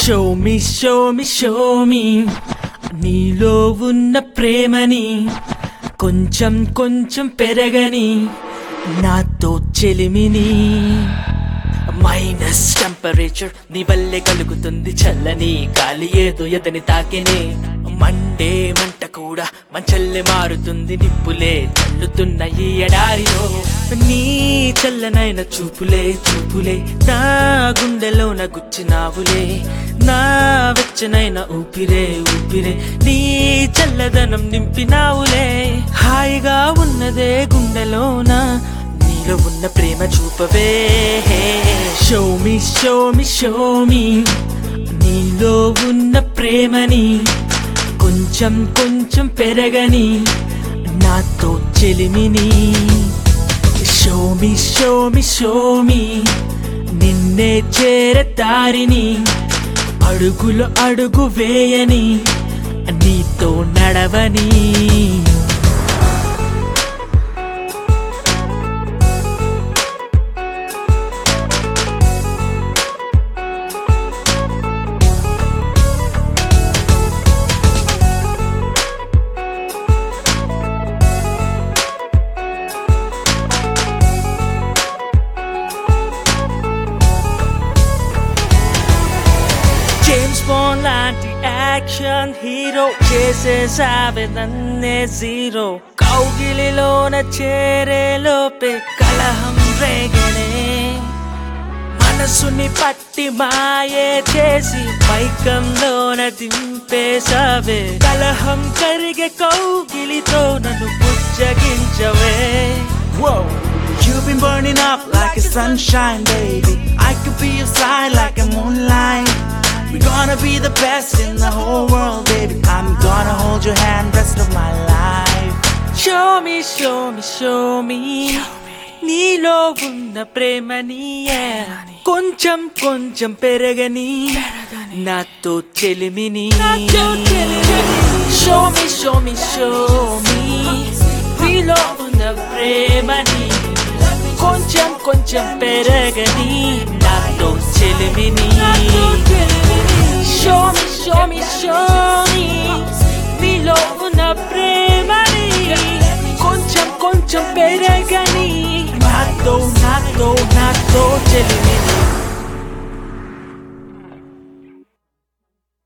Show me show me show me నీలో ఉన్న ప్రేమని కొంచెం కొంచెం పెరగని నాతో చెలిమిని మైనస్ టెంపరేచర్ నీ వల్లే కలుగుతుంది చల్లని గాలి ఏదో ఎదని తాకినే మండే మంట కూడా మంచల్లే మారుతుంది నిప్పులే చల్లుతున్న ఈ ఎడారిలో నీ చల్లనైన చూపులే చూపులే నా గుండెలోన గుచ్చినావులే నా వెచ్చనైన ఊపిరే ఊపిరే నీ చల్లదనం నింపినావులే హాయిగా ఉన్నదే గుండెలోన నీలో ఉన్న ప్రేమ చూపవే show me show me show me నీలో ఉన్న ప్రేమని కొంచెం కొంచెం పెరగని నాతో చెలిమిని show me show me show me నిన్నే చేరే దారిని అడుగులు అడుగు వేయని నీతో నడవని జేమ్స్ బాండ్ లాంటి యాక్షన్ హీరో చేసేసావే నన్నే జీరో కౌగిలిలోన చేరే లోపే కలహం రేగనే మనసుని పట్టి మాయే చేసి మైకంలోన దింపేసావే కలహం కరిగే కౌగిలితో నన్ను పుచ్చగించవే Whoa, you've been burning up like a sunshine, baby. I could be your side like a moonlight. We're gonna be the best in the whole world, baby. I'm gonna hold your hand rest of my life. Show me show me show me నీలో ఉన్న ప్రేమని కొంచెం కొంచెం పెరగని నాతో చెలిమిని show me show me show me నీలో ఉన్న ప్రేమని కొంచెం కొంచెం పెరగని నాతో చెలిమిని show me show me show me నీలో ఉన్న ప్రేమని కొంచెం కొంచెం పెరగని నాతో నాతో నాతో చెలిమిని